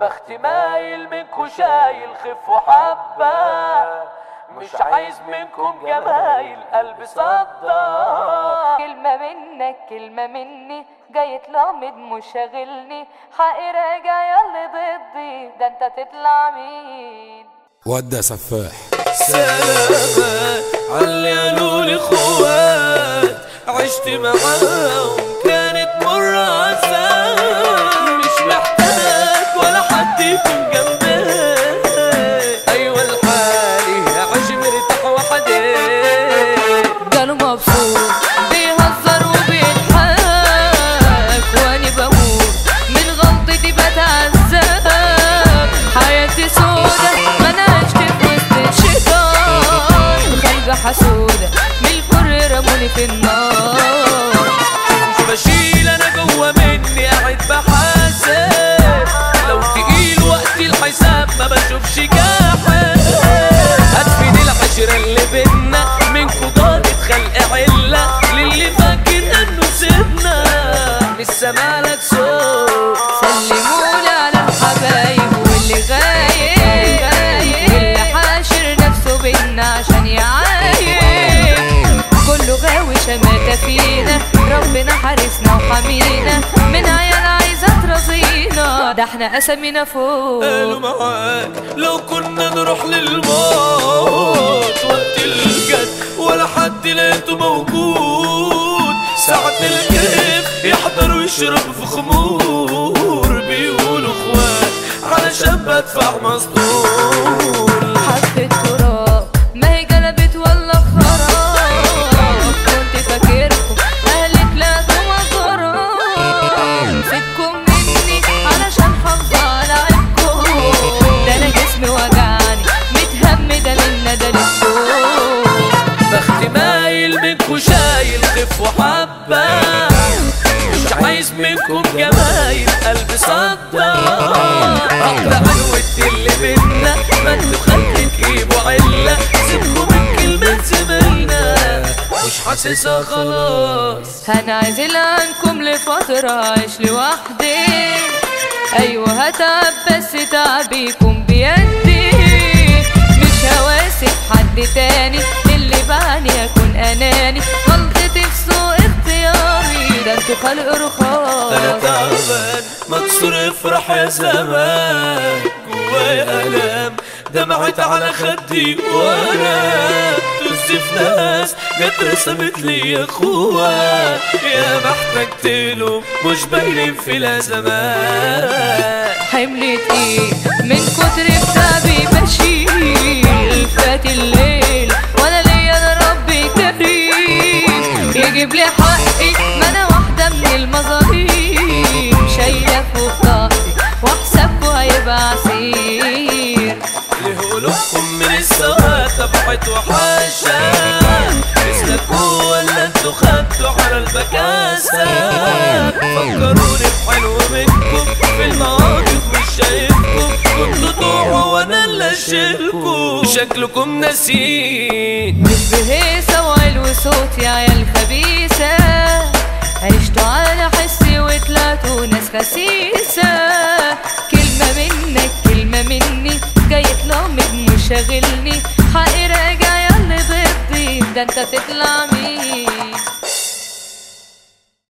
بخت مايل منكو شايل خفوا حبة مش عايز منكم جمايل قلبي صدق كلمة منك كلمة مني جاي تلمد مش شاغلني حقي راجع ياللي ضدي ده انت تطلع مين ودى سفاح سلامات علي قالوا لي اخوات عشت معاهم كانت مرة عذاب مش محتاج ولا حد يكون جنبي ايوه لحالي عايش مرتاح وحدي جاله مبسوط بيهزر وبيضحك واني بموت من غلطتي بتعذب حياتي سودة ما انا عشت في وسط الشيطان خارجة حسودة من الكر رموني في النار مش بشيل انا جوه مني قاعد بحاسب لو تقيل وقت الحساب ما بشوفش جاحد هتفيد العشرة اللي بينا منكو ضاقت خلق علة للي فاكر انه سيبنا لسه مالك صوت سلموني على الحبايب واللي غايب واللي حاشر نفسه بينا عشان يعايب كله غاوي شماتة فينا ربنا حارسنا وحمينا من عيال عايزة ترضينا ده احنا اسامينا فوق قالوا معاك لو كنا نروح للموت وقت الجد ولا حد لقيته موجود ساعة الكيف يحضر ويشرب في خمور بيقولوا اخوات علشان بدفع مسطول حبة تراب ما هي جلبت ولا خراب كنت فاكركم اهلك لا غرام سيبكم مني علشان حافظة على عيبكم ده انا جسمي وجعني متهمدة من ندى للفوق بختي مايل منكو شايل خف وحبة مش عايز منكم جمايل قلبي صدق أقرأ عنوة اللي بينا ما انتوا خلي تجيبوا علة سيبكوا من كلمة زميلنا مش حاسسها خلاص هنعزل عنكم لفترة عيش لوحدي أيوة هتعب بس تعبيكم بيدي مش هواسف حد تاني اللي بعني أكون أناني غلطتي في سوء اختياري ده انتوا خلق انا رخاص تعبان مكسور افرح يا زمان جوايا الام دمعت على خدي وانا تزف ناس جت رسمت لي يا اخوات يا ما احتجت له مش باينين في الازمات حمل تقيل من كتر كتابي بشيل فات الليل وانا ليا انا ربي كريم يجيب لي حقي ما انا واحدة من المظالم شايلة فوق ضغطي وحسابكوا هيبقى عسير ليه قلوبكم من السواد طبعت وحاشا تسلكوا ولا انتوا خدتوا على البكاسة فكروني بحلو منكم في المواقف مش شايفكم كنتوا تروحوا وانا اللي اشيلكم شكلكم ناسين مش بهيصة وعلو صوت يا عيال خبيثة عشتوا على حسي وطلعتوا ناس خسيسة كلمة منك كلمة مني جاي تلومد مش شاغلني حقي راجع ياللي ضدي ده انت تطلع